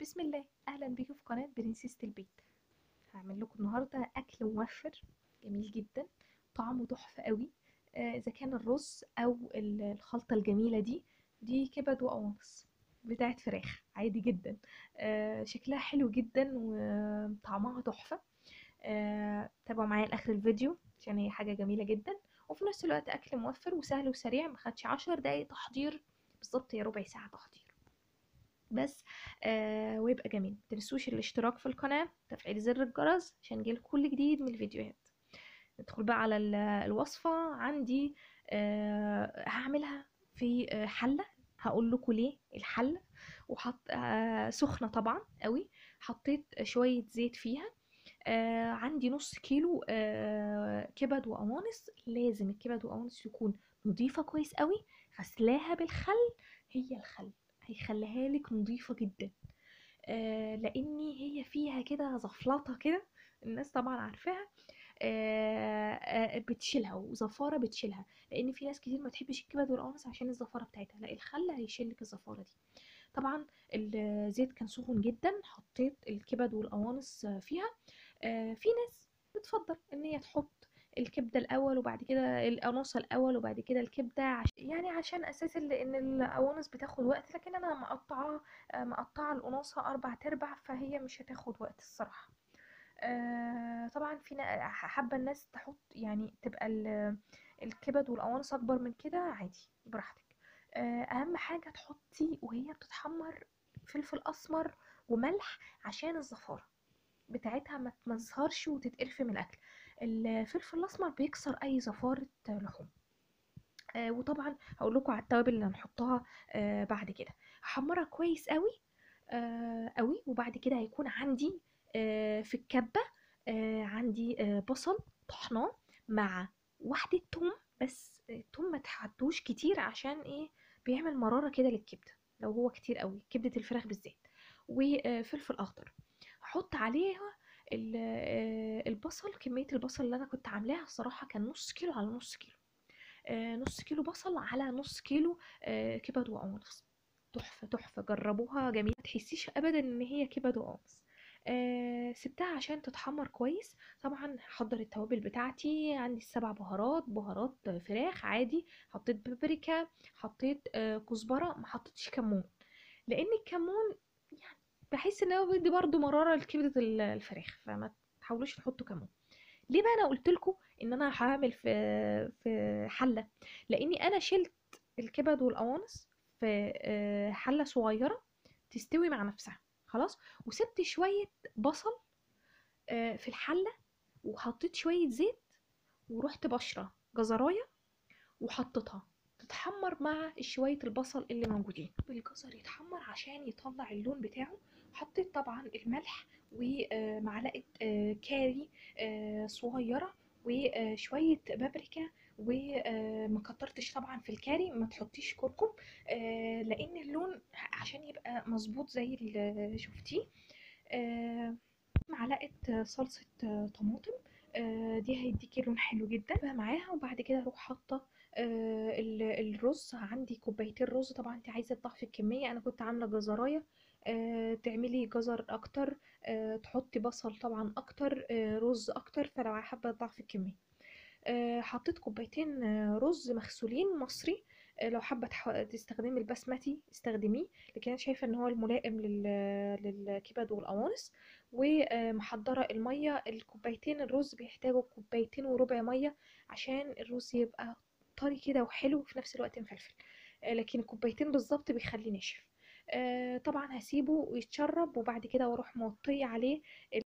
بسم الله اهلا بيكم في قناه برنسيسة البيت هعمل لكم النهارده اكل موفر جميل جدا طعمه تحفه قوي آه، اذا كان الرز او ال- الخلطه الجميله دي دي كبد وقوانص بتاعت فراخ عادي جدا آه، شكلها حلو جدا وطعمها تحفه آه، تابعوا معايا لاخر الفيديو عشان هي حاجه جميله جدا وفي نفس الوقت اكل موفر وسهل وسريع ما خدش عشر دقايق تحضير بالظبط هي ربع ساعه تحضير بس آه ويبقى جميل متنسوش الاشتراك في القناة تفعيل زر الجرس عشان يجيلك كل جديد من الفيديوهات ندخل بقى على ال- الوصفة عندي آه هعملها في آه، حلة هقول لكم ليه الحلة وحط آه سخنة طبعا قوي حطيت شوية زيت فيها آه عندي نص كيلو آه كبد وقوانص لازم الكبد وقوانص يكون نضيفة كويس قوي غسلاها بالخل هي الخل هيخليها لك نظيفة جدا آه لاني هي فيها كده زفلطة كده الناس طبعا عارفاها آه آه بتشيلها وزفارة بتشيلها لان في ناس كتير ما تحبش الكبد والقوانص عشان الزفارة بتاعتها لا الخل هيشيلك الزفارة دي طبعا الزيت كان سخن جدا حطيت الكبد والقوانص فيها آه في ناس بتفضل ان هي تحط الكبده الاول وبعد كده القناصه الاول وبعد كده الكبده عش... يعني عشان اساس ال- ان القوانص بتاخد وقت لكن انا مقطعه آه، مقطعه القناصه اربع تربع فهي مش هتاخد وقت الصراحه آه، طبعا في نا- حابه الناس تحط يعني تبقى ال- الكبد والقوانص اكبر من كده عادي براحتك آه، اهم حاجه تحطي وهي بتتحمر فلفل اسمر وملح عشان الزفاره بتاعتها ما تمزهرش وتتقرف من الاكل الفلفل الاسمر بيكسر اي زفاره لحوم آه وطبعا هقول لكم على التوابل اللي هنحطها آه بعد كده هحمرها كويس قوي آه قوي وبعد كده هيكون عندي آه في الكبه آه عندي آه بصل طحناه مع واحده توم بس التوم ما تحطوش كتير عشان ايه بيعمل مراره كده للكبده لو هو كتير قوي كبده الفراخ بالذات وفلفل اخضر هحط عليها ال- آه، البصل كميه البصل اللي انا كنت عاملاها الصراحه كان نص كيلو على نص كيلو آه، نص كيلو بصل على نص كيلو آه، كبد وقوانص تحفة تحفة جربوها جميلة ما تحسيش ابدا ان هي كبد وقوانص آه سبتها عشان تتحمر كويس طبعا هحضر التوابل بتاعتي عندي السبع بهارات بهارات فراخ عادي حطيت بابريكا حطيت آه كزبرة ما حطيتش كمون لان الكمون يعني بحس ان هو بيدي برضو مرارة لكبدة ال- الفراخ فما تحاولوش تحطوا كمون ليه بقى انا قلت لكم ان انا هعمل في في حله لاني انا شلت الكبد والقوانص في آه، حله صغيره تستوي مع نفسها خلاص وسبت شويه بصل آه، في الحله وحطيت شويه زيت ورحت بشره جزرايه وحطيتها تتحمر مع شوية البصل اللي موجودين الجزر يتحمر عشان يطلع اللون بتاعه حطيت طبعا الملح ومعلقة كاري آه، صغيرة وشوية بابريكا وما كترتش طبعا في الكاري ما تحطيش كركم آه، لان اللون عشان يبقى مظبوط زي اللي شفتيه آه، معلقة صلصة طماطم آه، دي هيديكي لون حلو جدا بقى معاها وبعد كده اروح حاطه آه، ال- الرز عندي كوبايتين رز طبعا انت عايزه تضعفي الكميه انا كنت عامله جزرايه آه، تعملي جزر اكتر آه، تحطي بصل طبعا اكتر آه، رز اكتر فلو حابه تضعفي الكميه آه، حطيت كوبايتين آه، رز مغسولين مصري آه، لو حابه تح- تستخدمي البسمتي استخدميه لكن انا شايفه ان هو الملائم لل- للكبد والقوانص ومحضره الميه الكوبايتين الرز بيحتاجوا كوبايتين وربع ميه عشان الرز يبقى طري كده وحلو وفي نفس الوقت مفلفل آه، لكن الكوبايتين بالظبط بيخليه ناشف آه، طبعا هسيبه يتشرب وبعد كده واروح موطيه عليه